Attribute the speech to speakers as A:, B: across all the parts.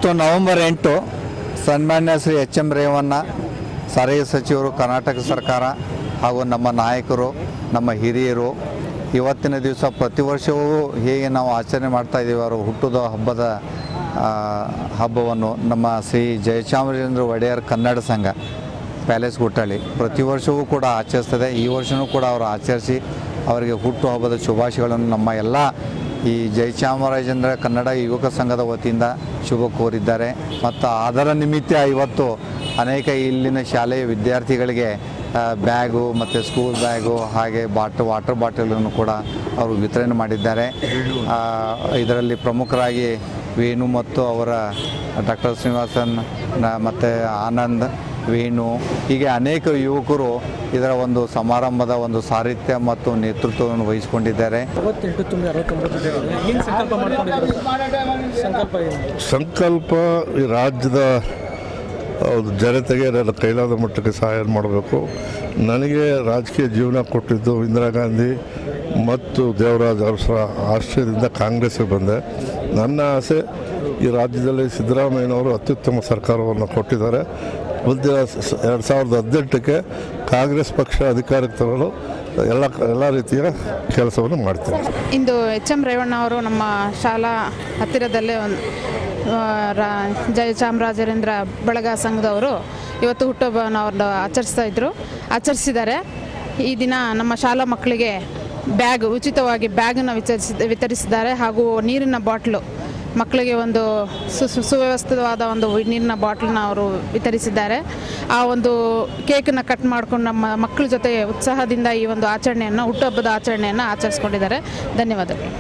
A: ಇವತ್ತು ನವೆಂಬರ್ ಎಂಟು ಸನ್ಮಾನ್ಯ ಶ್ರೀ ಎಚ್ ಎಂ ರೇವಣ್ಣ ಸಾರಿಗೆ ಸಚಿವರು ಕರ್ನಾಟಕ ಸರ್ಕಾರ ಹಾಗೂ ನಮ್ಮ ನಾಯಕರು ನಮ್ಮ ಹಿರಿಯರು ಇವತ್ತಿನ ದಿವಸ ಪ್ರತಿ ವರ್ಷವೂ ಹೇಗೆ ನಾವು ಆಚರಣೆ ಮಾಡ್ತಾ ಇದ್ದೀವಿ ಅವರ ಹುಟ್ಟುದ ಹಬ್ಬದ ಆ, ಹಬ್ಬವನ್ನು ನಮ್ಮ ಶ್ರೀ ಜಯಚಾಮರಾಜೇಂದ್ರ ಒಡೆಯರ್ ಕನ್ನಡ ಸಂಘ ಪ್ಯಾಲೇಸ್ ಗುಟ್ಟಳ್ಳಿ ಪ್ರತಿ ವರ್ಷವೂ ಕೂಡ ಆಚರಿಸ್ತದೆ ಈ ವರ್ಷವೂ ಕೂಡ ಅವರು ಆಚರಿಸಿ ಅವರಿಗೆ ಹುಟ್ಟುಹಬ್ಬದ ಶುಭಾಶಯಗಳನ್ನು ನಮ್ಮ ಎಲ್ಲ ಈ ಜಯಚಾಮರಾಜೇಂದ್ರ ಕನ್ನಡ ಯುವಕ ಸಂಘದ ವತಿಯಿಂದ ಶುಭ ಕೋರಿದ್ದಾರೆ ಮತ್ತು ಅದರ ನಿಮಿತ್ತ ಇವತ್ತು ಅನೇಕ ಇಲ್ಲಿನ ಶಾಲೆಯ ವಿದ್ಯಾರ್ಥಿಗಳಿಗೆ ಆ, ಬ್ಯಾಗು ಮತ್ತು ಸ್ಕೂಲ್ ಬ್ಯಾಗು ಹಾಗೆ ಬಾಟ್ ವಾಟರ್ ಬಾಟಲನ್ನು ಕೂಡ ಅವರು ವಿತರಣೆ ಮಾಡಿದ್ದಾರೆ ಆ, ಇದರಲ್ಲಿ ಪ್ರಮುಖರಾಗಿ ವೇಣು ಮತ್ತು ಅವರ ಡಾಕ್ಟರ್ ಶ್ರೀನಿವಾಸನ್ ನ- ಮತ್ತು ಆನಂದ್ ವೇಣು ಹೀಗೆ ಅನೇಕ ಯುವಕರು ಇದರ ಒಂದು ಸಮಾರಂಭದ ಒಂದು ಸಾಹಿತ್ಯ ಮತ್ತು ನೇತೃತ್ವವನ್ನು ವಹಿಸಿಕೊಂಡಿದ್ದಾರೆ
B: ಅರವತ್ತೆಂಟು ತುಂಬಿ ಅರವತ್ತೊಂಬತ್ತು ಜನ ಏನು ಸಂಕಲ್ಪ ಮಾಡ್ಕೊಂಡಿದ್ದಾರೆ ಸಂಕಲ್ಪ ಏನು
C: ಸಂಕಲ್ಪ ಈ ರಾಜ್ಯದ ಹೌದು ಜನತೆಗೆ ನನ್ನ ಕೈಲಾದ ಮಟ್ಟಕ್ಕೆ ಸಹಾಯ ಮಾಡಬೇಕು ನನಗೆ ರಾಜಕೀಯ ಜೀವನ ಕೊಟ್ಟಿದ್ದು ಇಂದಿರಾ ಗಾಂಧಿ ಮತ್ತು ದೇವರಾಜ್ ಅರಸರ ಆಶ್ರಯದಿಂದ ಕಾಂಗ್ರೆಸ್ಗೆ ಬಂದೆ ನನ್ನ ಆಸೆ ಈ ರಾಜ್ಯದಲ್ಲಿ ಸಿದ್ದರಾಮಯ್ಯನವರು ಅತ್ಯುತ್ತಮ ಸರ್ಕಾರವನ್ನು ಕೊಟ್ಟಿದ್ದಾರೆ ಮುಂದಿನ ಎರಡು ಸಾವಿರದ ಹದಿನೆಂಟಕ್ಕೆ ಕಾಂಗ್ರೆಸ್ ಪಕ್ಷ ಅಧಿಕಾರಕ್ಕೆ ತರಲು ಎಲ್ಲ ಎಲ್ಲ ರೀತಿಯ ಕೆಲಸವನ್ನು ಮಾಡ್ತೇನೆ
D: ಇಂದು ಎಚ್ ಎಂ ರೇವಣ್ಣ ಅವರು ನಮ್ಮ ಶಾಲಾ ಹತ್ತಿರದಲ್ಲೇ ಒಂದು ಆ, ರಾ- ಜಯಚಾಮರಾಜೇಂದ್ರ ಬಳಗ ಸಂಘದವರು ಇವತ್ತು ಹುಟ್ಟುಹಬ್ಬವನ್ನು ಅವ್ರದ್ದು ಆಚರಿಸ್ತಾ ಇದ್ರು ಆಚರಿಸಿದ್ದಾರೆ ಈ ದಿನ ನಮ್ಮ ಶಾಲಾ ಮಕ್ಕಳಿಗೆ ಬ್ಯಾಗ್ ಉಚಿತವಾಗಿ ಬ್ಯಾಗನ್ನು ವಿತರಿಸಿ ವಿತರಿಸಿದ್ದಾರೆ ಹಾಗೂ ನೀರಿನ ಬಾಟ್ಲು ಮಕ್ಕಳಿಗೆ ಒಂದು ಸು ಸು- ಸುವ್ಯವಸ್ಥಿತವಾದ ಒಂದು ನೀರಿನ ಬಾಟ್ಲನ್ನ ಅವರು ವಿತರಿಸಿದ್ದಾರೆ ಆ ಒಂದು ಕೇಕನ್ನು ಕಟ್ ಮಾಡ್ಕೊಂಡು ನಮ್ಮ ಮಕ್ಕಳ ಜೊತೆ ಉತ್ಸಾಹದಿಂದ ಈ ಒಂದು ಆಚರಣೆಯನ್ನು ಹುಟ್ಟುಹಬ್ಬದ ಆಚರಣೆಯನ್ನು ಆಚರಿಸ್ಕೊಂಡಿದ್ದಾರೆ ಧನ್ಯವಾದಗಳು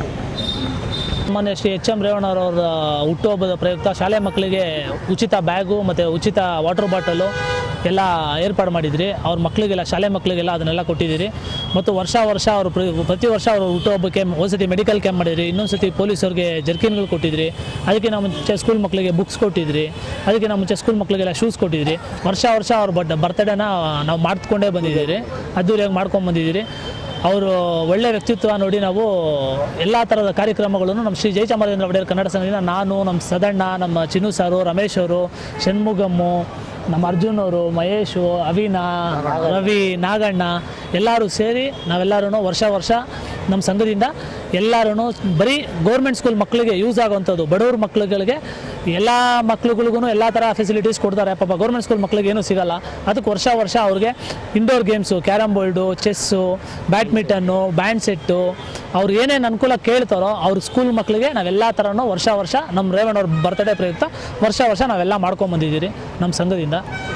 B: ಮಾನ್ಯ ಶ್ರೀ ಎಚ್ ಎಂ ರೇವಣ್ಣವರವರ ಹುಟ್ಟುಹಬ್ಬದ ಪ್ರಯುಕ್ತ ಶಾಲೆ ಮಕ್ಕಳಿಗೆ ಉಚಿತ ಬ್ಯಾಗು ಮತ್ತು ಉಚಿತ ವಾಟರ್ ಬಾಟಲು ಎಲ್ಲ ಏರ್ಪಾಡು ಮಾಡಿದ್ರಿ ಅವ್ರ ಮಕ್ಕಳಿಗೆಲ್ಲ ಶಾಲೆ ಮಕ್ಕಳಿಗೆಲ್ಲ ಅದನ್ನೆಲ್ಲ ಕೊಟ್ಟಿದ್ದೀರಿ ಮತ್ತು ವರ್ಷ ವರ್ಷ ಅವರು ಪ್ರ- ಪ್ರತಿ ವರ್ಷ ಅವರು ಹುಟ್ಟುಹಬ್ಬಕ್ಕೆ ಒಂದು ಸತಿ ಮೆಡಿಕಲ್ ಕ್ಯಾಂಪ್ ಮಾಡಿದ್ರಿ ಇನ್ನೊಂದು ಸತಿ ಪೊಲೀಸವ್ರಿಗೆ ಜರ್ಕಿನ್ಗಳು ಕೊಟ್ಟಿದ್ರಿ ಅದಕ್ಕೆ ನಾವು ಮುಂಚೆ ಸ್ಕೂಲ್ ಮಕ್ಕಳಿಗೆ ಬುಕ್ಸ್ ಕೊಟ್ಟಿದ್ರಿ ಅದಕ್ಕೆ ನಾವು ಮುಂಚೆ ಸ್ಕೂಲ್ ಮಕ್ಕಳಿಗೆಲ್ಲ ಶೂಸ್ ಕೊಟ್ಟಿದ್ರಿ ವರ್ಷ ವರ್ಷ ಅವ್ರ ಬಡ್ ಬರ್ತ್ಡೇನ ನಾವು ಮಾಡ್ಕೊಂಡೇ ಬಂದಿದ್ದೀರಿ ಅದ್ದೂರಿಯಾಗಿ ಮಾಡ್ಕೊಂಡು ಬಂದಿದ್ದೀರಿ ಅವರು ಒಳ್ಳೆ ವ್ಯಕ್ತಿತ್ವ ನೋಡಿ ನಾವು ಎಲ್ಲ ಥರದ ಕಾರ್ಯಕ್ರಮಗಳನ್ನು ನಮ್ಮ ಶ್ರೀ ಜಯಚಾಮರಾಜೇಂದ್ರ ಒಡೆಯರ್ ಕನ್ನಡ ಸಂಘದಿಂದ ನಾನು ನಮ್ಮ ಸದಣ್ಣ ನಮ್ಮ ಚಿನ್ನು ಸಾರು ರಮೇಶ್ ಅವರು ಷಣ್ಮುಗಮ್ಮು ನಮ್ಮ ಅರ್ಜುನ್ ಅವರು ಮಹೇಶು ಅವಿನಾ ರವಿ ನಾಗಣ್ಣ ಎಲ್ಲರೂ ಸೇರಿ ನಾವೆಲ್ಲರೂ ವರ್ಷ ವರ್ಷ ನಮ್ಮ ಸಂಘದಿಂದ ಎಲ್ಲರೂ ಬರೀ ಗೌರ್ಮೆಂಟ್ ಸ್ಕೂಲ್ ಮಕ್ಕಳಿಗೆ ಯೂಸ್ ಆಗುವಂಥದ್ದು ಬಡವ್ರ ಮಕ್ಕಳುಗಳಿಗೆ ಎಲ್ಲ ಮಕ್ಳುಗಳಿಗೂ ಎಲ್ಲ ಥರ ಫೆಸಿಲಿಟೀಸ್ ಕೊಡ್ತಾರೆ ಪಾಪ ಗೌರ್ಮೆಂಟ್ ಸ್ಕೂಲ್ ಮಕ್ಕಳಿಗೆ ಏನೂ ಸಿಗಲ್ಲ ಅದಕ್ಕೆ ವರ್ಷ ವರ್ಷ ಅವ್ರಿಗೆ indoor games carrom board chess badminton band set ಅವ್ರು ಏನೇನು ಅನುಕೂಲ ಕೇಳ್ತಾರೋ ಅವ್ರ ಸ್ಕೂಲ್ ಮಕ್ಕಳಿಗೆ ನಾವೆಲ್ಲ ಥರನೂ ವರ್ಷ ವರ್ಷ ನಮ್ಮ ರೇವಣ್ಣ ಅವ್ರ ಬರ್ತ್ಡೇ ಪ್ರಯುಕ್ತ ವರ್ಷ ವರ್ಷ ನಾವೆಲ್ಲ ಮಾಡ್ಕೊಂಬಂದಿದ್ದೀರಿ ನಮ್ಮ ಸಂಘದಿಂದ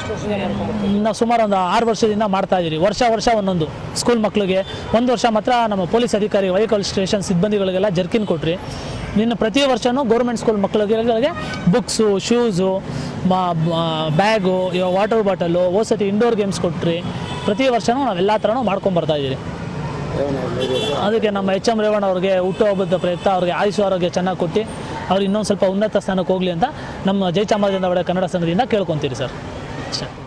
B: ನಾವು ಸುಮಾರು ಒಂದು ಆರು ವರ್ಷದಿಂದ ಮಾಡ್ತಾ ಇದ್ದೀರಿ ವರ್ಷ ವರ್ಷ ಒಂದೊಂದು ಸ್ಕೂಲ್ ಮಕ್ಕಳಿಗೆ ಒಂದು ವರ್ಷ ಮಾತ್ರ ನಮ್ಮ ಪೊಲೀಸ್ ಅಧಿಕಾರಿ ವೆಹಿಕಲ್ ಸ್ಟೇಷನ್ ಸಿಬ್ಬಂದಿಗಳಿಗೆಲ್ಲ ಜರ್ಕಿನ್ ಕೊಟ್ರಿ ನಿನ್ನ ಪ್ರತಿ ವರ್ಷವೂ ಗೌರ್ಮೆಂಟ್ ಸ್ಕೂಲ್ ಮಕ್ಕಳಿಗೆ ಬುಕ್ಸು ಶೂಸು ಬ್ಯಾಗು ಇವಾಗ ವಾಟರ್ ಬಾಟಲು ಓಸತಿ ಇಂಡೋರ್ ಗೇಮ್ಸ್ ಕೊಟ್ರಿ ಪ್ರತಿ ವರ್ಷವೂ ನಾವೆಲ್ಲ ಥರನೂ ಮಾಡ್ಕೊಂಬರ್ತಾ ಇದ್ದೀರಿ ಅದಕ್ಕೆ ನಮ್ಮ ಎಚ್ ಎಂ ರೇವಣ್ಣ ಅವ್ರಿಗೆ ಹುಟ್ಟುಹಬ್ಬದ ಪ್ರಯುಕ್ತ ಅವ್ರಿಗೆ ಆಯುಷ್ ಆರೋಗ್ಯ ಚೆನ್ನಾಗಿ ಕೊಟ್ಟು ಅವ್ರು ಇನ್ನೊಂದು ಸ್ವಲ್ಪ ಉನ್ನತ ಸ್ಥಾನಕ್ಕೆ ಹೋಗಲಿ ಅಂತ ನಮ್ಮ ಜಯಚಾಮರಾಜೇಂದ್ರ ಒಡೆಯ ಕನ್ನಡ ಸಂಘದಿಂದ ಕೇಳ್ಕೊತೀರಿ ಸರ್ ಅಷ್ಟೇ